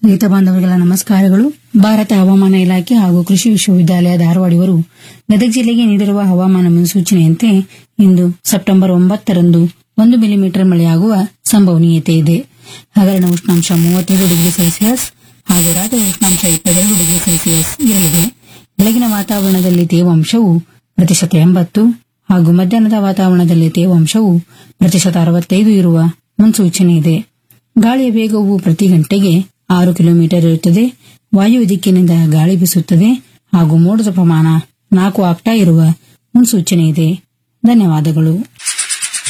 ರೈತ ಬಾಂಧವರಿಗೆಲ್ಲ ನಮಸ್ಕಾರಗಳು ಭಾರತ ಹವಾಮಾನ ಇಲಾಖೆ ಹಾಗೂ ಕೃಷಿ ವಿಶ್ವವಿದ್ಯಾಲಯ ಧಾರವಾಡ ಇವರು ಗದಗ ಜಿಲ್ಲೆಗೆ ನೀಡಿರುವ ಹವಾಮಾನ ಮುನ್ಸೂಚನೆಯಂತೆ ಇಂದು ಸೆಪ್ಟೆಂಬರ್ ಒಂಬತ್ತರಂದು ಒಂದು ಮಿಲಿಮೀಟರ್ ಮಳೆಯಾಗುವ ಸಂಭವನೀಯತೆ ಇದೆ ಹಗರಣ ಉಷ್ಣಾಂಶ ಮೂವತ್ತೈದು ಡಿಗ್ರಿ ಸೆಲ್ಸಿಯಸ್ ಹಾಗೂ ರಾತ್ರಿ ಉಷ್ಣಾಂಶ ಇಪ್ಪತ್ತೆರಡು ಡಿಗ್ರಿ ಸೆಲ್ಸಿಯಸ್ ಇರಲಿದೆ ಬೆಳಗಿನ ವಾತಾವರಣದಲ್ಲಿ ತೇವಾಂಶವು ಪ್ರತಿಶತ ಎಂಬತ್ತು ಹಾಗೂ ಮಧ್ಯಾಹ್ನದ ವಾತಾವರಣದಲ್ಲಿ ತೇವಾಂಶವು ಪ್ರತಿಶತ ಅರವತ್ತೈದು ಇರುವ ಮುನ್ಸೂಚನೆ ಇದೆ ಗಾಳಿಯ ವೇಗವು ಪ್ರತಿ ಗಂಟೆಗೆ ಆರು ಕಿಲೋಮೀಟರ್ ಇರುತ್ತದೆ ವಾಯು ದಿಕ್ಕಿನಿಂದ ಗಾಳಿ ಬೀಸುತ್ತದೆ ಹಾಗೂ ಮೋಡದ ಪ್ರಮಾಣ ನಾಲ್ಕು ಆಕ್ಟಾ ಇರುವ ಮುನ್ಸೂಚನೆ ಇದೆ ಧನ್ಯವಾದಗಳು